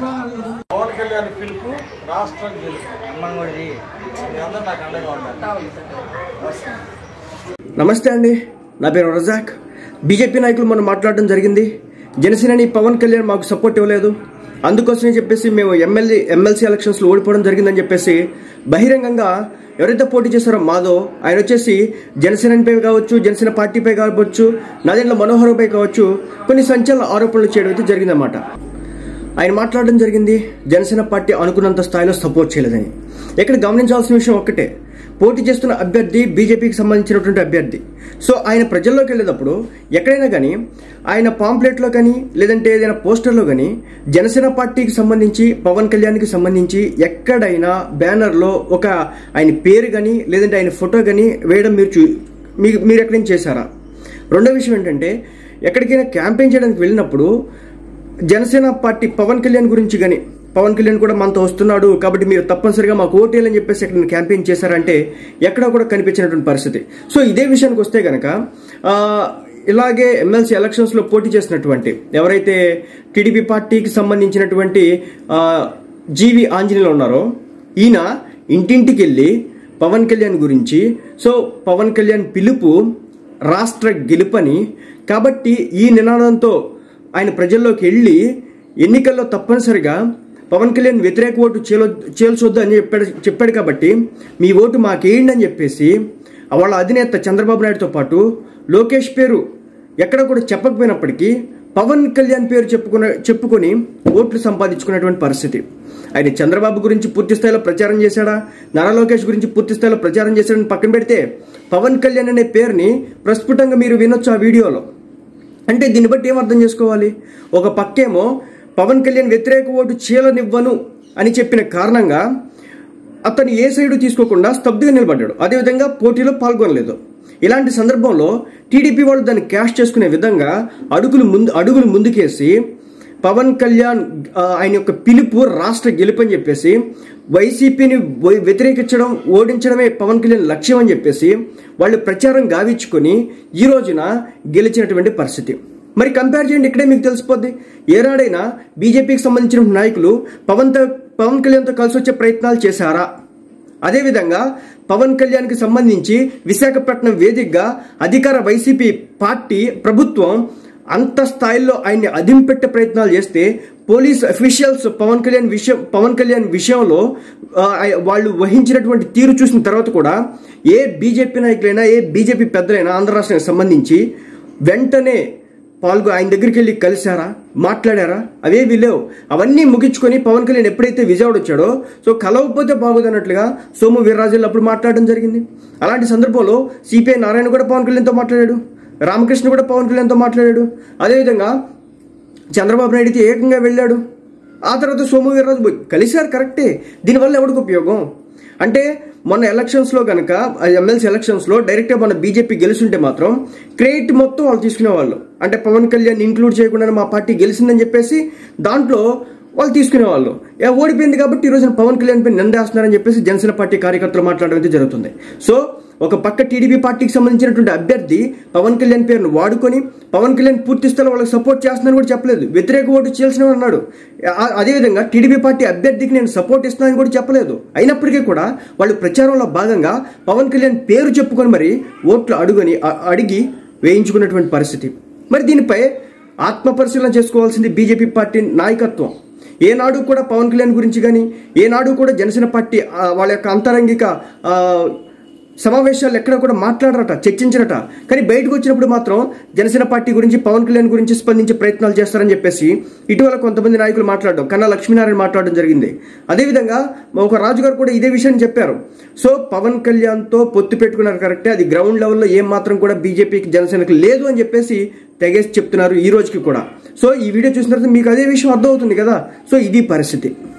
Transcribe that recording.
పవన్ కళ్యాణ్ పిలుపు రాష్ట్రం గెలుపు అమ్మంగుడిది మీరందరూ నాకు అండగా ఉండాలి నమస్తే అండి నా పేరు రజాక్ బీజేపీ నాయకులు మనం మాట్లాడడం జరిగింది జనసేనని పవన్ కళ్యాణ్ మాకు సపోర్ట్ ఇవ్వలేదు అందుకోసమే చెప్పేసి మేము ఎమ్మెల్యే ఎమ్మెల్సీ ఎలక్షన్స్లో ఓడిపోవడం జరిగిందని చెప్పేసి బహిరంగంగా ఎవరైతే పోటీ చేశారో మాధవ్ ఆయన వచ్చేసి జనసేనపై కావచ్చు జనసేన పార్టీపై కావచ్చు నదేంద్ర మనోహర్పై కావచ్చు కొన్ని సంచలన ఆరోపణలు చేయడం అయితే జరిగిందన్నమాట ఆయన మాట్లాడడం జరిగింది జనసేన పార్టీ అనుకున్నంత స్థాయిలో సపోర్ట్ చేయలేదని ఇక్కడ గమనించాల్సిన విషయం ఒక్కటే పోటీ చేస్తున్న అభ్యర్థి బీజేపీకి సంబంధించినటువంటి అభ్యర్థి సో ఆయన ప్రజల్లోకి వెళ్ళేటప్పుడు ఎక్కడైనా కానీ ఆయన పాంప్లెట్లో కానీ లేదంటే ఏదైనా పోస్టర్లో కానీ జనసేన పార్టీకి సంబంధించి పవన్ కళ్యాణ్కి సంబంధించి ఎక్కడైనా బ్యానర్లో ఒక ఆయన పేరు కానీ లేదంటే ఆయన ఫోటో కానీ వేయడం మీరు చూ మీ మీరు ఎక్కడైనా చేశారా రెండో విషయం ఏంటంటే ఎక్కడికైనా క్యాంపెయిన్ చేయడానికి వెళ్ళినప్పుడు జనసేన పార్టీ పవన్ కళ్యాణ్ గురించి కానీ పవన్ కళ్యాణ్ కూడా మనతో వస్తున్నాడు కాబట్టి మీరు తప్పనిసరిగా మాకు ఓటేయాలని చెప్పేసి ఎక్కడ క్యాంపెయిన్ చేశారంటే ఎక్కడా కూడా కనిపించినటువంటి పరిస్థితి సో ఇదే విషయానికి వస్తే గనక ఆ, ఇలాగే ఎమ్మెల్సీ ఎలక్షన్స్ లో పోటీ చేసినటువంటి ఎవరైతే టీడీపీ పార్టీకి సంబంధించినటువంటి ఆ, జీవి ఆంజనేయులు ఉన్నారో ఈయన ఇంటింటికి వెళ్ళి పవన్ కళ్యాణ్ గురించి సో పవన్ కళ్యాణ్ పిలుపు రాష్ట్ర గెలుపని కాబట్టి ఈ నినాదంతో ఆయన ప్రజల్లోకి వెళ్ళి ఎన్నికల్లో తప్పనిసరిగా పవన్ కళ్యాణ్ వ్యతిరేక ఓటు చేలో చేల్చొద్దు అని చెప్పాడు చెప్పాడు కాబట్టి మీ ఓటు మాకేయండి అని చెప్పేసి వాళ్ళ అధినేత చంద్రబాబు నాయుడుతో పాటు లోకేష్ పేరు ఎక్కడ కూడా చెప్పకపోయినప్పటికీ పవన్ కళ్యాణ్ పేరు చెప్పుకున్న చెప్పుకొని ఓట్లు సంపాదించుకున్నటువంటి పరిస్థితి ఆయన చంద్రబాబు గురించి పూర్తి స్థాయిలో ప్రచారం చేశాడా నారా లోకేష్ గురించి పూర్తి స్థాయిలో ప్రచారం చేశాడని పక్కన పెడితే పవన్ కళ్యాణ్ అనే పేరుని ప్రస్ఫుటంగా మీరు వినొచ్చు ఆ వీడియోలో అంటే దీన్ని బట్టి ఏం అర్థం చేసుకోవాలి ఒక పక్కేమో పవన్ కళ్యాణ్ వ్యతిరేక ఓటు చీలనివ్వను అని చెప్పిన కారణంగా అతను ఏ సైడు తీసుకోకుండా స్తబ్దుగా నిలబడ్డాడు అదేవిధంగా పోటీలో పాల్గొనలేదు ఇలాంటి సందర్భంలో టీడీపీ వాళ్ళు దాన్ని క్యాష్ చేసుకునే విధంగా అడుగులు ముందు అడుగులు ముందుకేసి పవన్ కళ్యాణ్ ఆ, ఆయన యొక్క పిలుపు రాష్ట్ర గెలుపు అని చెప్పేసి వైసీపీని వై- వ్యతిరేకించడం ఓడించడమే పవన్ కళ్యాణ్ లక్ష్యం అని చెప్పేసి వాళ్ళు ప్రచారం గావించుకొని ఈ రోజున గెలిచినటువంటి పరిస్థితి మరి కంపేర్ చేయండి ఇక్కడే మీకు తెలిసిపోద్ది ఏనాడైనా బీజేపీకి సంబంధించిన నాయకులు పవన్తో పవన్ కళ్యాణ్తో కలిసి వచ్చే ప్రయత్నాలు చేశారా అదేవిధంగా పవన్ కళ్యాణ్కి సంబంధించి విశాఖపట్నం వేదికగా అధికార వైసీపీ పార్టీ ప్రభుత్వం అంత స్థాయిలో ఆయన్ని అదింపెట్టే ప్రయత్నాలు చేస్తే పోలీస్ అఫీషియల్స్ పవన్ కళ్యాణ్ విషయం పవన్ కళ్యాణ్ విషయంలో ఆ, ఆయ- వాళ్ళు వహించినటువంటి తీరు చూసిన తర్వాత కూడా ఏ బీజేపీ నాయకులైనా ఏ బీజేపీ పెద్దలైనా ఆంధ్ర రాష్ట్రానికి సంబంధించి వెంటనే పాల్గొ ఆయన దగ్గరికి వెళ్ళి కలిశారా మాట్లాడారా అవేవి లేవు అవన్నీ ముగించుకొని పవన్ కళ్యాణ్ ఎప్పుడైతే విజయవాడ వచ్చాడో సో కలవకపోతే బాగోదన్నట్లుగా సోము వీర్రాజులు అప్పుడు మాట్లాడడం జరిగింది అలాంటి సందర్భంలో సిపిఐ నారాయణ కూడా పవన్ కళ్యాణ్తో మాట్లాడాడు రామకృష్ణ కూడా పవన్ కళ్యాణ్తో మాట్లాడాడు అదేవిధంగా చంద్రబాబు నాయుడు అయితే ఏకంగా వెళ్ళాడు ఆ తర్వాత సోము వీర్రాజు పోయి కలిశారు కరెక్టే దీనివల్ల ఎవరికి ఉపయోగం అంటే మొన్న ఎలక్షన్స్లో కనుక ఎమ్మెల్సీ ఎలక్షన్స్లో డైరెక్ట్గా మన బీజేపీ గెలుచుంటే మాత్రం క్రెడిట్ మొత్తం వాళ్ళు తీసుకునేవాళ్ళు అంటే పవన్ కళ్యాణ్ ఇంక్లూడ్ చేయకుండా మా పార్టీ గెలిచిందని చెప్పేసి దాంట్లో వాళ్ళు తీసుకునేవాళ్ళు ఏ ఓడిపోయింది కాబట్టి ఈ రోజున పవన్ కళ్యాణ్ పై నిందేస్తున్నారని చెప్పేసి జనసేన పార్టీ కార్యకర్తలు మాట్లాడడం అయితే జరుగుతుంది సో ఒక పక్క టీడీపీ పార్టీకి సంబంధించినటువంటి అభ్యర్థి పవన్ కళ్యాణ్ పేరును వాడుకొని పవన్ కళ్యాణ్ పూర్తి స్థాయిలో వాళ్ళకి సపోర్ట్ చేస్తున్నారని కూడా చెప్పలేదు వ్యతిరేక ఓటు చేయాల్సిన అన్నాడు ఆ- అదేవిధంగా టీడీపీ పార్టీ అభ్యర్థికి నేను సపోర్ట్ ఇస్తున్నానని కూడా చెప్పలేదు అయినప్పటికీ కూడా వాళ్ళు ప్రచారంలో భాగంగా పవన్ కళ్యాణ్ పేరు చెప్పుకొని మరి ఓట్లు అడుగుని అ- అడిగి వేయించుకున్నటువంటి పరిస్థితి మరి దీనిపై ఆత్మ పరిశీలన చేసుకోవాల్సింది బీజేపీ పార్టీ నాయకత్వం ఏనాడు కూడా పవన్ కళ్యాణ్ గురించి కానీ ఏనాడు కూడా జనసేన పార్టీ ఆ, వాళ్ళ యొక్క అంతరంగిక ఆ, సమావేశాలు ఎక్కడ కూడా మాట్లాడరట చర్చించరట కానీ బయటకు వచ్చినప్పుడు మాత్రం జనసేన పార్టీ గురించి పవన్ కళ్యాణ్ గురించి స్పందించే ప్రయత్నాలు చేస్తారని చెప్పేసి ఇటీవల కొంతమంది నాయకులు మాట్లాడడం కన్నా లక్ష్మీనారాయణ మాట్లాడడం జరిగింది అదేవిధంగా ఒక రాజుగారు కూడా ఇదే విషయాన్ని చెప్పారు సో పవన్ కళ్యాణ్తో పొత్తు పెట్టుకున్నారు కరెక్టే అది గ్రౌండ్ లెవెల్లో ఏం మాత్రం కూడా బీజేపీకి జనసేనకి లేదు అని చెప్పేసి తెగేసి చెప్తున్నారు ఈ రోజుకి కూడా సో ఈ వీడియో చూసిన తర్వాత మీకు అదే విషయం అర్థమవుతుంది కదా సో ఇది పరిస్థితి